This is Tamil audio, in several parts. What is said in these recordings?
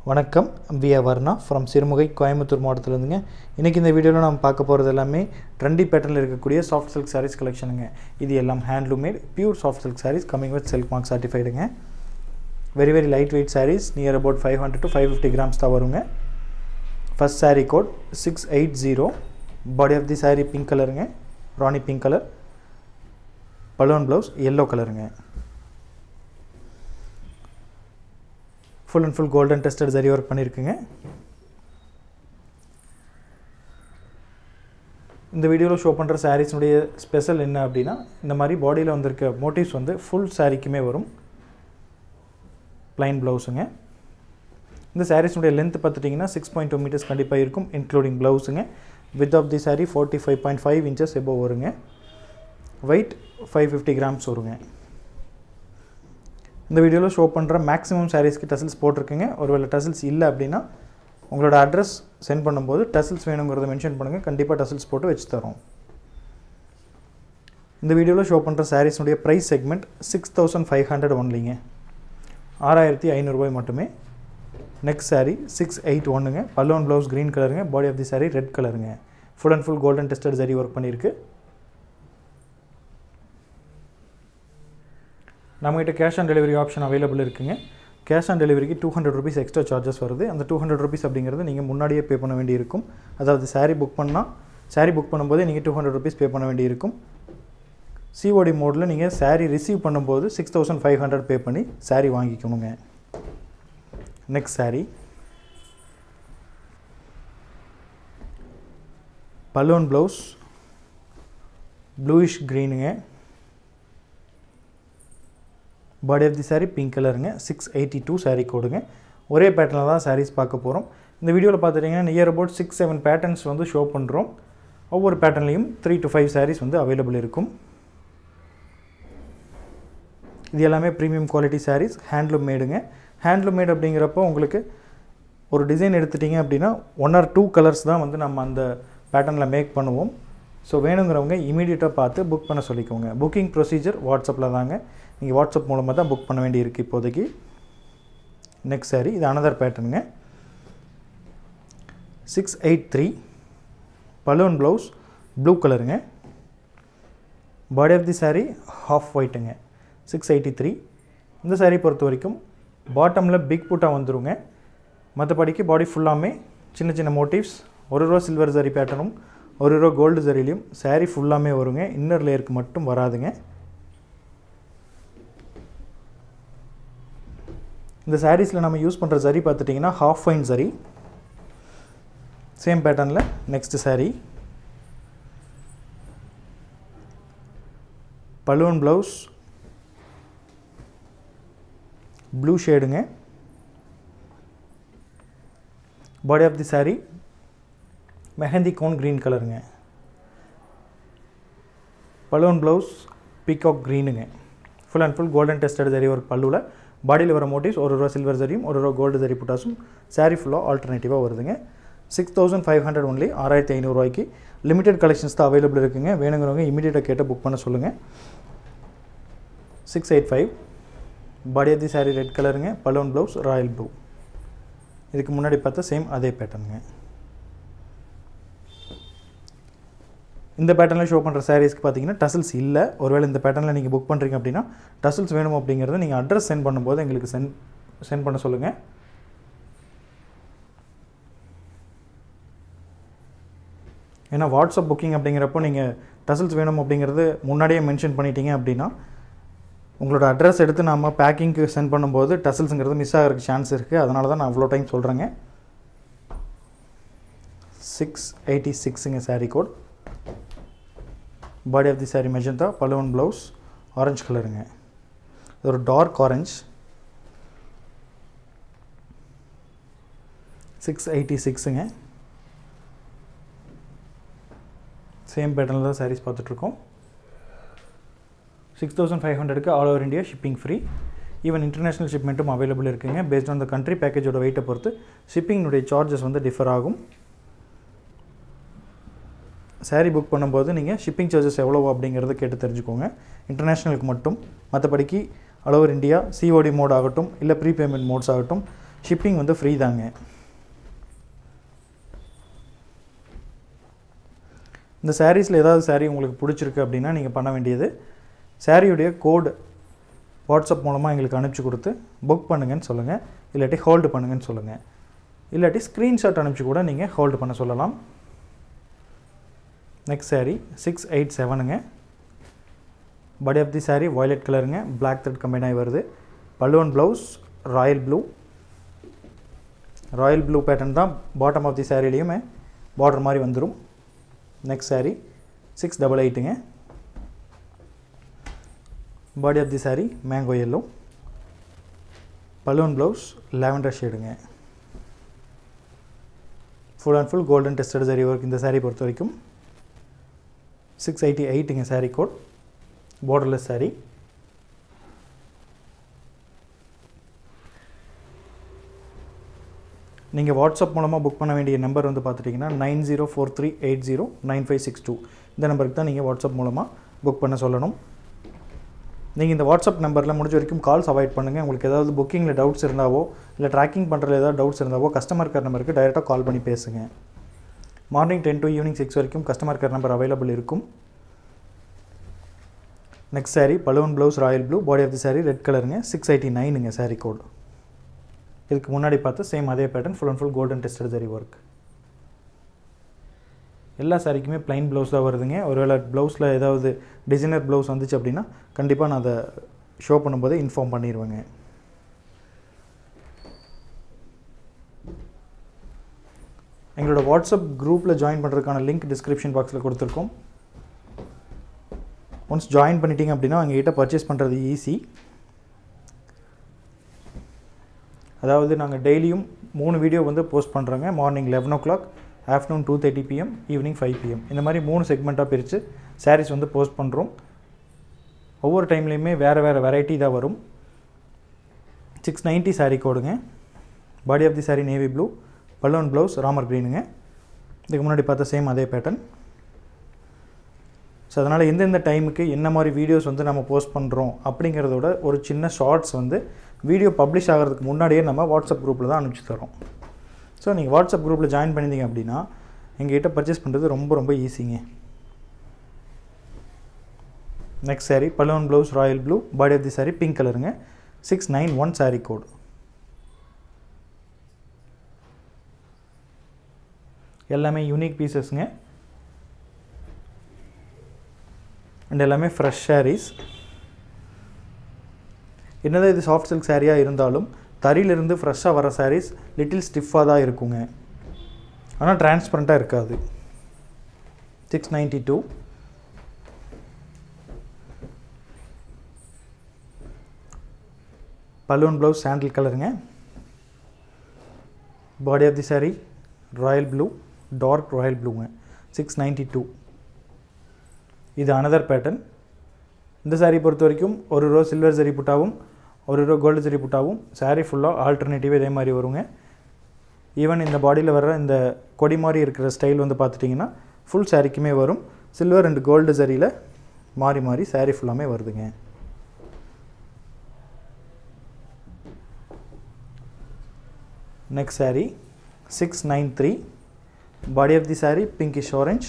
வணக்கம் வியா வர்ணா ஃப்ரம் சிறுமுகை கோயம்புத்தூர் மாவட்டத்திலேருந்துங்க இன்றைக்கி இந்த வீடியோவில் நம்ம பார்க்க போகிறது எல்லாமே ட்ரெண்டி பேட்டர்னில் இருக்கக்கூடிய சாஃப்ட் சில்க் சாரீஸ் கலெக்ஷனுங்க இது எல்லாம் handloom made pure soft silk sarees coming with silk mark சர்டிஃபைடுங்க very very light weight sarees near about five hundred to five fifty grams தான் வருங்க first saree code six eight zero body of the saree pink கலருங்க Rani pink colour balloon blouse yellow கலருங்க full and full golden tested zari work பண்ணியிருக்குங்க இந்த வீடியோவில் ஷோ பண்ணுற சாரீஸுடைய ஸ்பெஷல் என்ன அப்படின்னா இந்த மாதிரி பாடியில் வந்திருக்க மோட்டிவ்ஸ் வந்து ஃபுல் சாரீக்குமே வரும் ப்ளைன் ப்ளவுஸுங்க இந்த சாரீஸுடைய லென்த் பார்த்துட்டிங்கன்னா சிக்ஸ் பாயிண்ட் டூ மீட்டர்ஸ் கண்டிப்பாக இருக்கும் இன்க்ளூடிங் ப்ளவுஸுங்க width of the saree forty five point five inches above வருங்க வெயிட் ஃபைவ் ஃபிஃப்டி கிராம்ஸ் வருங்க இந்த வீடியோவில் ஷோ பண்ணுற மேக்ஸிமம் சாரீஸ்க்கு டசில்ஸ் போட்டிருக்குங்க ஒருவேளை டசில்ஸ் இல்லை அப்படின்னா உங்களோட அட்ரஸ் சென்ட் பண்ணும்போது டசில்ஸ் வேணுங்கிறத மென்ஷன் பண்ணுங்கள் கண்டிப்பாக டசில்ஸ் போட்டு வச்சு தரோம் இந்த வீடியோவில் ஷோ பண்ணுற சாரீஸுடைய price segment six thousand five hundred ஒன்லிங்க ஆறாயிரத்தி ஐநூறுரூபாய் மட்டுமே நெக்ஸ்ட் சாரீ சிக்ஸ் எயிட் ஒன்றுங்க பல்லோன் ப்ளவுஸ் க்ரீன் கலருங்க body of the saree red கலருங்க full and full golden tested zari work பண்ணியிருக்கு நம்மகிட்ட cash on delivery option available இருக்குங்க கேஷ் ஆன் டெலிவரிக்கு two hundred rupees extra charges வருது அந்த டூ ஹண்ட்ரட் ருபீஸ் அப்படிங்கிறது நீங்கள் முன்னாடியே பே பண்ண வேண்டியிருக்கும் அதாவது சாரீ புக் பண்ணால் சாரீ புக் பண்ணும்போதே நீங்கள் டூ ஹண்ட்ரட் ருபீஸ் பே பண்ண வேண்டியிருக்கும் சிஓடி மோடில் நீங்கள் சாரீ ரிசீவ் பண்ணும்போது six thousand five hundred pay பண்ணி சாரீ வாங்கிக்கணுங்க next saree balloon blouse bluish க்ரீனுங்க body of the saree pink கலருங்க சிக்ஸ் எயிட்டி டூ சாரீ கோடுங்க ஒரே பேட்டர்னில் தான் சாரீஸ் பார்க்க போகிறோம் இந்த வீடியோவில் பார்த்துட்டிங்கன்னா near about six seven patterns வந்து ஷோ பண்ணுறோம் ஒவ்வொரு பேட்டர்ன்லேயும் த்ரீ டு ஃபைவ் சாரீஸ் வந்து அவைலபிள் இருக்கும் இது எல்லாமே ப்ரீமியம் குவாலிட்டி சாரீஸ் ஹேண்ட்லூம் மேடுங்க ஹேண்ட்லூம் மேட் அப்படிங்கிறப்போ உங்களுக்கு ஒரு டிசைன் எடுத்துட்டிங்க அப்படின்னா ஒன் ஆர் டூ கலர்ஸ் தான் வந்து நம்ம அந்த பேட்டர்னில் மேக் பண்ணுவோம் ஸோ வேணுங்கிறவங்க இமீடியட்டாக பார்த்து புக் பண்ண சொல்லிக்கோங்க புக்கிங் ப்ரொசீஜர் வாட்ஸ்அப்பில் தாங்க நீங்கள் வாட்ஸ்அப் மூலமாக தான் புக் பண்ண வேண்டியிருக்கு இப்போதைக்கு நெக்ஸ்ட் சாரீ இது அனதர் பேட்டர்னுங்க six eight three balloon blouse blue கலருங்க body of the saree half ஒயிட்டுங்க சிக்ஸ் எயிட்டி த்ரீ இந்த சாரீ பொறுத்த வரைக்கும் பாட்டமில் பிக் புட்டாக வந்துருங்க மற்றபடிக்கு பாடி ஃபுல்லாமே சின்ன சின்ன மோட்டிவ்ஸ் ஒரு ரூபா சில்வர் ஜரி பேட்டர்னும் ஒரு ரூபா கோல்டு ஜரிலையும் சாரீ ஃபுல்லாமே வருங்க இன்னர் லேயருக்கு மட்டும் வராதுங்க இந்த சாரீஸில் நம்ம யூஸ் பண்ணுற சரி பார்த்துட்டிங்கன்னா ஹாஃப் ஃபைன் சரி சேம் பேட்டர்னில் next saree balloon blouse blue ஷேடுங்க body of the saree mehndi cone green கலருங்க பலூன் ப்ளவுஸ் பீகாக் க்ரீனுங்க full and full golden tested zari work பல்லுவில் பாடியில் வர மோட்டிவ்ஸ் ஒரு ரூபா சில்வர் ஜரியும் ஒரு ரூபா கோல்டு ஜரி புட்டாஸும் சாரீ ஃபுல்லாக ஆல்டர்னேட்டிவாக வருதுங்க six thousand five hundred only ஆறாயிரத்தி ஐநூறுரூவாய்க்கு லிமிடெட் கலெக்ஷன்ஸ் தான் அவைலபிள் இருக்குங்க வேணுங்கிறவங்க இமீடியட்டாக கேட்டு புக் பண்ண சொல்லுங்கள் six eight five body of the saree red கலருங்க பலூன் ப்ளவுஸ் ராயல் ப்ளூ இதுக்கு முன்னாடி பார்த்தா சேம் அதே பேட்டர்னுங்க இந்த பேட்டர்னில் ஷோ பண்ணுற சாரீஸ்க்கு பார்த்தீங்கன்னா டசல்ஸ் இல்லை ஒருவேளை இந்த பேட்டர்னில் நீங்கள் புக் பண்ணுறீங்க அப்படின்னா டசல்ஸ் வேணும் அப்படிங்கிறத நீங்கள் அட்ரஸ் சென்ட் பண்ணும்போது எங்களுக்கு சென்ட் சென்ட் பண்ண சொல்லுங்கள் ஏன்னா வாட்ஸ்அப் புக்கிங் அப்படிங்கிறப்போ நீங்கள் டசல்ஸ் வேணும் அப்படிங்கிறது முன்னாடியே மென்ஷன் பண்ணிட்டீங்க அப்படின்னா உங்களோட அட்ரஸ் எடுத்து நம்ம பேக்கிங்க்கு சென்ட் பண்ணும்போது டசல்ஸுங்கிறது மிஸ் ஆகிறதுக்கு சான்ஸ் இருக்குது அதனால தான் நான் அவ்வளோ டைம் சொல்கிறேங்க சிக்ஸ் எயிட்டி சிக்ஸுங்க saree code body of the saree magenta balloon blouse orange கலருங்க இது ஒரு டார்க் ஆரஞ்ச் சிக்ஸ் எயிட்டி சிக்ஸுங்க சேம் பேட்டர்னில் தான் சாரீஸ் பார்த்துட்ருக்கோம் சிக்ஸ் தௌசண்ட் ஃபைவ் ஹண்ட்ரடுக்கு all over India shipping free even international ஷிப்மெண்ட்டும் அவைலபிள் இருக்குங்க பேஸ்ட் ஆன் த கண்ட்ரி பேக்கேஜோட வெயிட்டை பொறுத்து ஷிப்பிங்னுடைய சார்ஜஸ் வந்து டிஃபர் ஆகும் சாரீ புக் பண்ணும்போது நீங்கள் ஷிப்பிங் சார்ஜஸ் எவ்வளோ அப்படிங்கிறத கேட்டு தெரிஞ்சுக்கோங்க இன்டர்நேஷ்னலுக்கு மட்டும் மற்றபடிக்கு all over India COD mode ஆகட்டும் இல்லை ப்ரீ பேமெண்ட் மோட்ஸ் ஆகட்டும் ஷிப்பிங் வந்து ஃப்ரீ தாங்க இந்த சாரீஸில் ஏதாவது saree உங்களுக்கு பிடிச்சிருக்கு அப்படின்னா நீங்கள் பண்ண வேண்டியது சாரியுடைய கோடு வாட்ஸ்அப் மூலமாக எங்களுக்கு அனுப்பிச்சி கொடுத்து புக் பண்ணுங்கன்னு சொல்லுங்கள் இல்லாட்டி ஹோல்டு பண்ணுங்கன்னு சொல்லுங்கள் இல்லாட்டி ஸ்க்ரீன்ஷாட் அனுப்பிச்சு கூட நீங்கள் ஹோல்டு பண்ண சொல்லலாம் நெக்ஸ்ட் saree சிக்ஸ் எயிட் செவனுங்க body of the saree violet கலருங்க black thread combine ஆகி வருது பல்லுவன் blouse royal blue royal blue pattern தான் பாட்டம் ஆஃப் தி சாரிலையுமே பார்டர் மாதிரி வந்துடும் நெக்ஸ்ட் saree சிக்ஸ் டபுள் எயிட்டுங்க body of the saree mango yellow balloon blouse lavender ஷேடுங்க full and full golden tested saree work இந்த saree பொறுத்த வரைக்கும் சிக்ஸ் எயிட்டி எயிட்டுங்க saree கோட் borderless saree நீங்கள் வாட்ஸ்அப் மூலமாக புக் பண்ண வேண்டிய நம்பர் வந்து பார்த்துட்டிங்கன்னா nine zero four three eight zero nine five six two இந்த நம்பருக்கு தான் நீங்கள் வாட்ஸ்அப் மூலமாக புக் பண்ண சொல்லணும் நீங்கள் இந்த வாட்ஸ்அப் நம்பரில் முடிஞ்ச வரைக்கும் கால்ஸ் அவாய்ட் பண்ணுங்கள் உங்களுக்கு ஏதாவது புக்கிங்கில் டவுட்ஸ் இருந்தாவோ இல்லை ட்ராக்கிங் பண்ணுறதுல ஏதாவது டவுட்ஸ் இருந்தாவோ கஸ்டமர் கேர் நம்பருக்கு டைரெக்டாக கால் பண்ணி பேசுங்க morning ten to evening six வரைக்கும் கஸ்டமர் கேர் நம்பர் அவைலபிள் இருக்கும் next saree balloon blouse royal blue body of the saree red கலருங்க சிக்ஸ் எயிட்டி நைனுங்க saree கோட் இதுக்கு முன்னாடி பார்த்து சேம் அதே pattern full and full golden tested zari work எல்லா சாரிக்குமே ப்ளைன் ப்ளவுஸ் தான் வருதுங்க ஒருவேளை ப்ளவுஸில் ஏதாவது டிசைனர் ப்ளவுஸ் வந்துச்சு அப்படின்னா கண்டிப்பாக நான் அதை ஷோ பண்ணும்போதே இன்ஃபார்ம் பண்ணிடுவேங்க எங்களோட வாட்ஸ்அப் குரூப்பில் ஜாயின் பண்ணுறதுக்கான லிங்க் டிஸ்கிரிப்ஷன் பாக்ஸில் கொடுத்துருக்கோம் ஒன்ஸ் ஜாயின் பண்ணிட்டீங்க அப்படின்னா எங்ககிட்ட பர்ச்சேஸ் பண்ணுறது ஈஸி அதாவது நாங்கள் டெய்லியும் மூணு வீடியோ வந்து போஸ்ட் பண்ணுறோங்க morning eleven o'clock afternoon two thirty PM evening five PM இந்த மாதிரி மூணு செக்மெண்ட்டாக பிரித்து சாரீஸ் வந்து போஸ்ட் பண்ணுறோம் ஒவ்வொரு டைம்லேயுமே வேறு வேறு வெரைட்டி தான் வரும் சிக்ஸ் நைன்ட்டி சாரீ கோடுங்க body of the saree navy blue balloon blouse Ramar க்ரீனுங்க இதுக்கு முன்னாடி பார்த்த சேம் அதே பேட்டர்ன் ஸோ அதனால் எந்தெந்த டைமுக்கு என்ன மாதிரி வீடியோஸ் வந்து நம்ம போஸ்ட் பண்ணுறோம் அப்படிங்கிறதோட ஒரு சின்ன ஷார்ட்ஸ் வந்து வீடியோ பப்ளிஷ் ஆகிறதுக்கு முன்னாடியே நம்ம வாட்ஸ்அப் குரூப்பில் தான் அனுப்பிச்சி தரோம் ஸோ நீங்கள் வாட்ஸ்அப் குரூப்பில் ஜாயின் பண்ணியிருந்தீங்க அப்படின்னா எங்ககிட்ட பர்ச்சேஸ் பண்ணுறது ரொம்ப ரொம்ப ஈஸிங்க next saree balloon blouse royal blue body of the saree pink கலருங்க six nine one saree code எல்லாமே யூனிக் பீசஸ்ங்க அண்ட் எல்லாமே ஃப்ரெஷ் sarees என்னதான் இது சாஃப்ட் சில்க் சாரியாக இருந்தாலும் தறியிலிருந்து ஃப்ரெஷ்ஷாக வர sarees லிட்டில் ஸ்டிஃபாக தான் இருக்குங்க ஆனால் டிரான்ஸ்பரண்ட்டாக இருக்காது six ninety two balloon blouse sandal கலருங்க body of the saree royal blue dark royal ப்ளூங்க சிக்ஸ் நைன்ட்டி டூ இது அனதர் பேட்டர்ன் இந்த saree பொறுத்த வரைக்கும் ஒரு ரோ சில்வர் ஜரி புட்டாவும் ஒரு ரோ கோல்டு ஜரி புட்டாவும் saree ஃபுல்லாக ஆல்டர்னேட்டிவ் இதே மாதிரி வருங்க ஈவன் இந்த பாடியில் வர்ற இந்த கொடி மாதிரி இருக்கிற ஸ்டைல் வந்து பார்த்துட்டிங்கன்னா ஃபுல் சாரிக்குமே வரும் சில்வர் அண்ட் கோல்டு ஜரியில் மாறி மாறி saree ஃபுல்லாமே வருதுங்க next saree six nine three body of the saree pinkish orange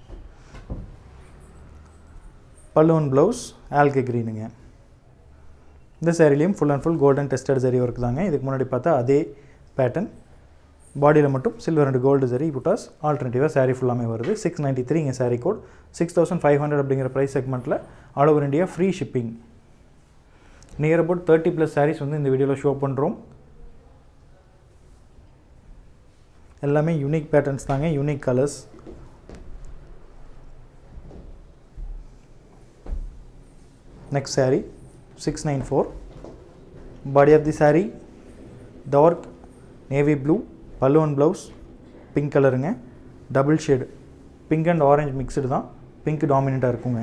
பல்லுவன் ப்ளவுஸ் ஆல்கே க்ரீனுங்க இந்த சேரீலையும் full and full golden tested zari work தாங்க இதுக்கு முன்னாடி பார்த்தா அதே பேட்டர்ன் பாடியில் மட்டும் சில்வர் அண்ட் கோல்டு ஜரி புட்டாஸ் ஆல்டர்னேட்டிவாக saree ஃபுல்லாமே வருது சிக்ஸ் நைன்ட்டி த்ரீ இங்கே saree code six thousand five hundred அப்படிங்கிற ப்ரைஸ் செக்மெண்ட்டில் all over India free shipping near about thirty plus sarees வந்து இந்த வீடியோவில் ஷோ பண்ணுறோம் எல்லாமே யூனிக் பேட்டர்ன்ஸ் தாங்க unique colours next saree 694 body of the saree dark navy blue pallu and blouse pink கலருங்க double shade pink and orange mixed தான் பிங்க் டாமினண்ட்டாக இருக்குங்க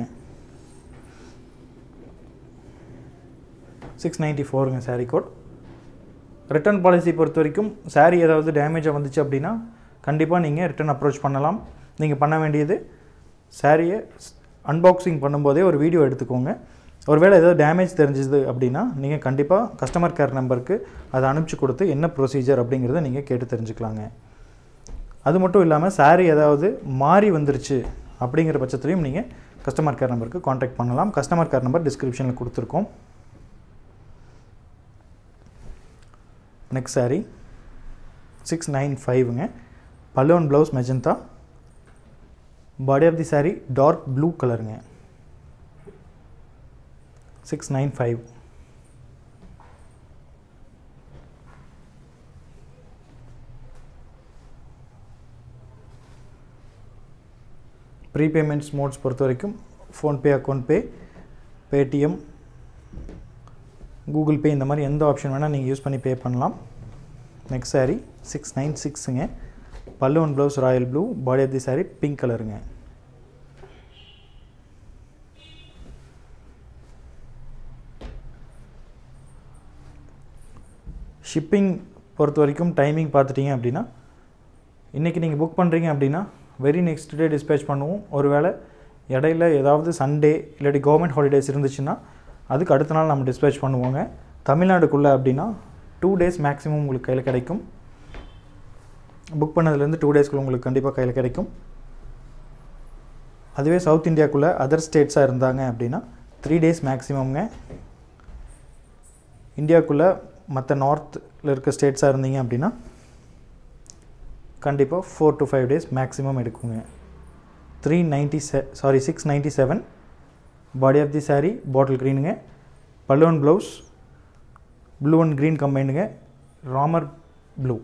சிக்ஸ் நைன்ட்டி ஃபோருங்க saree கோட் ரிட்டர்ன் பாலிசி பொறுத்த வரைக்கும் saree ஏதாவது டேமேஜாக வந்துச்சு அப்படின்னா கண்டிப்பாக நீங்கள் ரிட்டர்ன் அப்ரோச் பண்ணலாம் நீங்கள் பண்ண வேண்டியது சாரியை அன்பாக்சிங் பண்ணும்போதே ஒரு வீடியோ எடுத்துக்கோங்க ஒருவேளை ஏதாவது டேமேஜ் தெரிஞ்சுது அப்படின்னா நீங்கள் கண்டிப்பாக கஸ்டமர் கேர் நம்பருக்கு அதை அனுப்பிச்சு கொடுத்து என்ன ப்ரொசீஜர் அப்படிங்கிறத நீங்கள் கேட்டு தெரிஞ்சுக்கலாங்க அது மட்டும் இல்லாமல் saree ஏதாவது மாறி வந்துருச்சு அப்படிங்கிற பட்சத்துலையும் நீங்கள் கஸ்டமர் கேர் நம்பருக்கு காண்டாக்ட் பண்ணலாம் கஸ்டமர் கேர் நம்பர் டிஸ்கிரிப்ஷனில் கொடுத்துருக்கோம் நெக்ஸ்ட் saree சிக்ஸ் நைன் ஃபைவுங்க balloon blouse magenta body of the saree dark blue கலருங்க six nine five prepayments modes பொறுத்த வரைக்கும் PhonePe account pay Paytm Google Pay இந்த மாதிரி எந்த ஆப்ஷன் வேணால் நீங்கள் யூஸ் பண்ணி பே பண்ணலாம் நெக்ஸ்ட் saree சிக்ஸ் நைன் சிக்ஸுங்க பல்லு one blouse royal blue body of the saree pink கலருங்க ஷிப்பிங் பொறுத்த வரைக்கும் டைமிங் பார்த்துட்டிங்க அப்படின்னா இன்றைக்கி நீங்கள் புக் பண்ணுறீங்க அப்படின்னா வெரி நெக்ஸ்ட் டே டிஸ்பேச் பண்ணுவோம் ஒருவேளை இடையில ஏதாவது சண்டே இல்லாட்டி கவர்மெண்ட் ஹாலிடேஸ் இருந்துச்சுன்னா அதுக்கு அடுத்த நாள் நம்ம டிஸ்பேச் பண்ணுவோங்க தமிழ்நாடுக்குள்ளே அப்படின்னா டூ டேஸ் மேக்ஸிமம் உங்களுக்கு கையில் கிடைக்கும் புக் பண்ணதுலேருந்து டூ டேஸ்க்குள்ள உங்களுக்கு கண்டிப்பாக கையில் கிடைக்கும் அதுவே சவுத் இந்தியாக்குள்ளே அதர் ஸ்டேட்ஸாக இருந்தாங்க அப்படின்னா த்ரீ டேஸ் மேக்ஸிமம்ங்க இந்தியாவுக்குள்ளே மற்ற நார்த்தில் இருக்க ஸ்டேட்ஸாக இருந்தீங்க அப்படின்னா கண்டிப்பாக four to five days maximum எடுக்குங்க த்ரீ நைன்ட்டி செ sorry six ninety seven body of the saree bottle க்ரீனுங்க balloon blouse blue and green கம்பைண்டுங்க ராமர் ப்ளூ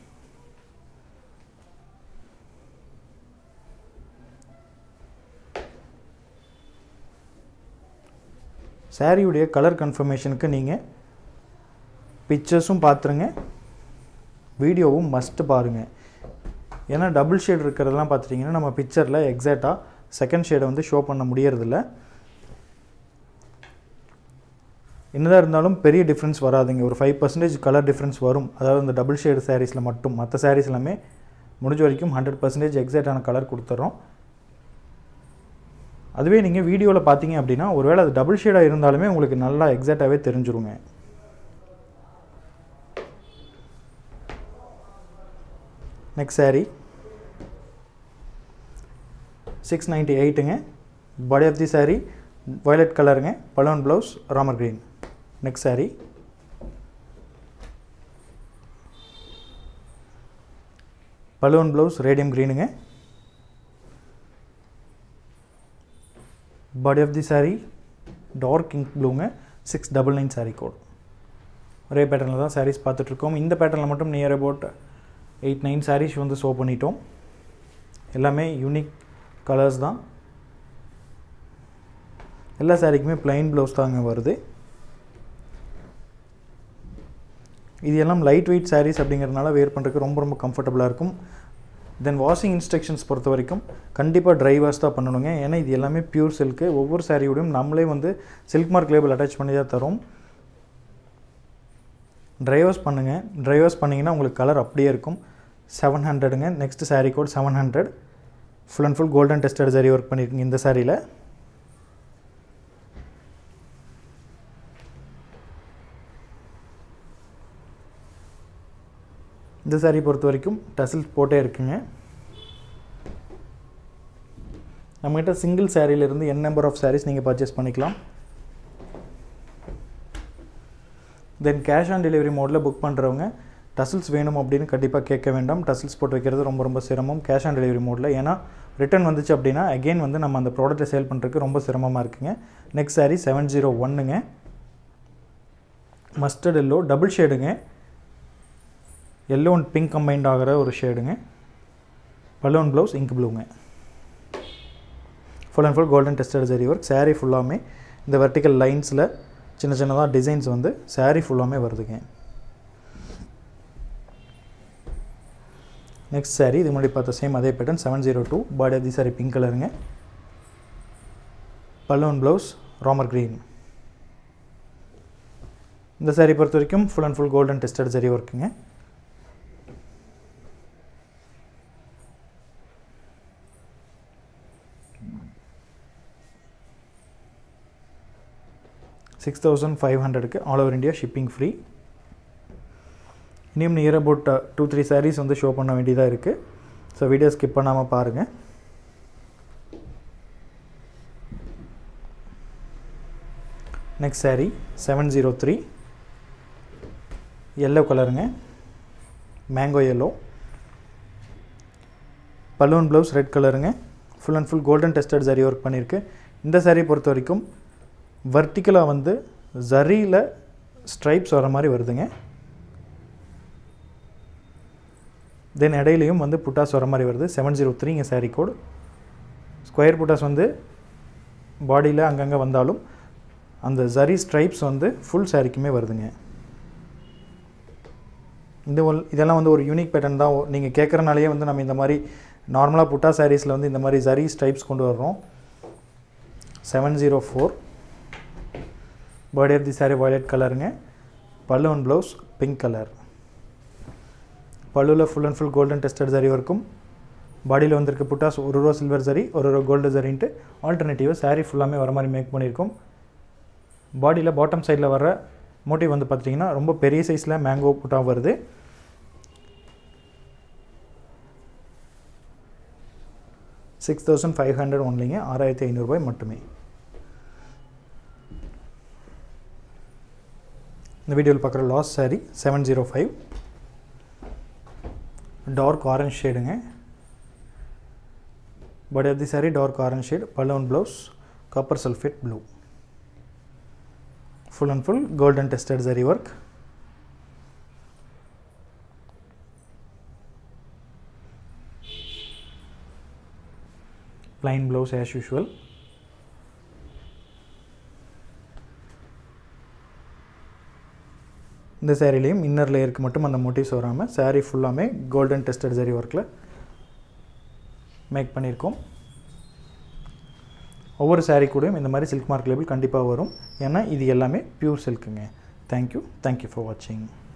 சாரியுடைய கலர் கன்ஃபர்மேஷனுக்கு நீங்கள் பிக்சர்ஸும் பார்த்துருங்க வீடியோவும் மஸ்ட்டு பாருங்கள் ஏன்னா டபுள் ஷேட் இருக்கிறதெல்லாம் பார்த்துட்டிங்கன்னா நம்ம பிக்சரில் எக்ஸாக்டாக செகண்ட் ஷேடை வந்து ஷோ பண்ண முடியறதில்ல என்னதான் இருந்தாலும் பெரிய டிஃப்ரென்ஸ் வராதுங்க ஒரு ஃபைவ் பர்சன்டேஜ் கலர் டிஃப்ரென்ஸ் வரும் அதாவது இந்த டபுள் ஷேடு சாரீஸில் மட்டும் மற்ற சாரீஸ் எல்லாமே முடிஞ்ச வரைக்கும் ஹண்ட்ரட் பர்சன்டேஜ் எக்ஸாக்டான கலர் கொடுத்துட்றோம் அதுவே நீங்கள் வீடியோவில் பார்த்தீங்க அப்படின்னா ஒருவேளை அது டபுள் ஷேடாக இருந்தாலுமே உங்களுக்கு நல்லா எக்ஸாக்டாகவே தெரிஞ்சிருங்க நெக்ஸ்ட் saree சிக்ஸ் நைன்ட்டி எயிட்டுங்க body of the saree violet கலருங்க balloon blouse Ramar green next saree balloon blouse radium க்ரீனுங்க body of the saree dark ink ப்ளூங்க six double nine saree code ஒரே பேட்டர்னில் தான் sarees பார்த்துட்ருக்கோம் இந்த பேட்டர்னில் மட்டும் near about eight nine sarees வந்து ஷோ பண்ணிட்டோம் எல்லாமே யூனிக் கலர்ஸ் தான் எல்லா சாரிக்குமே பிளைன் ப்ளவுஸ் தாங்க வருது இது எல்லாம் லைட் வெயிட் sarees அப்படிங்கிறதுனால வேர் பண்ணுறதுக்கு ரொம்ப ரொம்ப கம்ஃபர்டபுளாக இருக்கும் தென் வாஷிங் இன்ஸ்ட்ரக்ஷன்ஸ் பொறுத்த வரைக்கும் கண்டிப்பாக ட்ரை வாஷ் தான் பண்ணணுங்க ஏன்னா இது எல்லாமே பியூர் சில்க்கு ஒவ்வொரு சாரியோடையும் நம்மளே வந்து சில்க் மார்க் லேபிள் அட்டாச் பண்ணி தான் தரோம் ட்ரை வாஷ் பண்ணுங்கள் ட்ரை வாஷ் பண்ணிங்கன்னா உங்களுக்கு கலர் அப்படியே இருக்கும் செவன் ஹண்ட்ரடுங்க next saree code seven hundred full and full golden tested saree work பண்ணியிருக்கீங்க இந்த சாரியில் இந்த saree பொறுத்த வரைக்கும் டசில்ஸ் போட்டே இருக்குங்க நம்மகிட்ட சிங்கிள் சாரியிலிருந்து என் நம்பர் ஆஃப் sarees நீங்கள் பர்ச்சேஸ் பண்ணிக்கலாம் தென் கேஷ் ஆன் டெலிவரி மோடில் புக் பண்ணுறவங்க டசில்ஸ் வேணும் அப்படின்னு கண்டிப்பாக கேட்க வேண்டாம் டசில்ஸ் போட்டு வைக்கிறது ரொம்ப ரொம்ப சிரமம் கேஷ் ஆன் டெலிவரி மோடில் ஏன்னா ரிட்டர்ன் வந்துச்சு அப்படின்னா அகெயின் வந்து நம்ம அந்த ப்ராடக்ட்டை சேல் பண்ணுறதுக்கு ரொம்ப சிரமமாக இருக்குங்க நெக்ஸ்ட் saree செவன் ஜீரோ ஒன்னுங்க மஸ்டர்ட் எல்லோ டபுள் ஷேடுங்க எல்லோ அண்ட் பிங்க் கம்பைண்ட் ஆகிற ஒரு ஷேடுங்க பலூன் ப்ளவுஸ் இங்க் ப்ளூங்க full and full golden tested zari work saree ஃபுல்லாமே இந்த வெர்டிக்கல் லைன்ஸில் சின்ன சின்னதாக டிசைன்ஸ் வந்து saree ஃபுல்லாமே வருதுங்க நெக்ஸ்ட் saree இது முன்னாடி பார்த்த சேம் அதே pattern seven zero two body of the saree pink கலருங்க பலூன் ப்ளவுஸ் ராமர் க்ரீன் இந்த saree பொறுத்த வரைக்கும் full and full golden tested zari ஒர்க்குங்க சிக்ஸ் தௌசண்ட் ஃபைவ் ஹண்ட்ரடுக்கு all over India shipping free இன்னும் near about two three sarees வந்து ஷோ பண்ண வேண்டியதாக இருக்குது ஸோ வீடியோ ஸ்கிப் பண்ணாமல் பாருங்கள் next saree seven zero three yellow கலருங்க mango yellow balloon blouse red கலருங்க full and full golden tested zari work பண்ணியிருக்கு இந்த சாரீ பொறுத்த வரைக்கும் வர்டிக்கலாக வந்து ஜரியில் ஸ்ட்ரைப்ஸ் வர மாதிரி வருதுங்க தென் இடையிலையும் வந்து புட்டாஸ் வர மாதிரி வருது செவன் ஜீரோ த்ரீங்க சாரீ கோட் ஸ்கொயர் புட்டாஸ் வந்து பாடியில் அங்கங்கே வந்தாலும் அந்த ஜரி ஸ்ட்ரைப்ஸ் வந்து ஃபுல் சாரிக்குமே வருதுங்க இந்த ஒல் இதெல்லாம் வந்து ஒரு யூனிக் பேட்டர்ன் தான் நீங்கள் கேட்குறனாலேயே வந்து நம்ம இந்த மாதிரி நார்மலாக புட்டா சாரீஸில் வந்து இந்த மாதிரி ஜரி ஸ்ட்ரைப்ஸ் கொண்டு வர்றோம் seven zero four border of the saree violet கலருங்க பல்லு அண்ட் ப்ளவுஸ் பிங்க் கலர் பல்லுவில் full and full golden tested zari ஒர்க்கும் பாடியில் வந்திருக்க புட்டாஸ் ஒரு ரூபா சில்வர் ஜரி ஒரு ரூபா கோல்டு ஜரின்ட்டு ஆல்டர்னேட்டிவாக சாரீ ஃபுல்லாமே வர மாதிரி மேக் பண்ணியிருக்கோம் பாடியில் பாட்டம் சைடில் வர மோட்டிவ் வந்து பார்த்திங்கன்னா ரொம்ப பெரிய சைஸில் மேங்கோ புட்டா வருது சிக்ஸ் தௌசண்ட் ஃபைவ் ஹண்ட்ரட் ஒன்லிங்க ஆறாயிரத்தி ஐநூறுரூபாய் மட்டுமே இந்த வீடியோவில் பார்க்குற last saree seven zero five dark orange ஷேடுங்க body of the saree dark orange shade balloon blouse copper sulphate blue full and full golden tested zari work plain blouse as usual இந்த சேரீலையும் இன்னர் லேயருக்கு மட்டும் அந்த மோட்டிவ்ஸ் வராமல் சாரீ ஃபுல்லாமே கோல்டன் டெஸ்டட் ஜரி ஒர்க்கில் மேக் பண்ணியிருக்கோம் ஒவ்வொரு சாரீ கூடயும் இந்த மாதிரி சில்க் மார்க் லேபிள் கண்டிப்பாக வரும் ஏன்னா இது எல்லாமே பியூர் சில்க்குங்க தேங்க்யூ தேங்க்யூ ஃபார் வாட்சிங்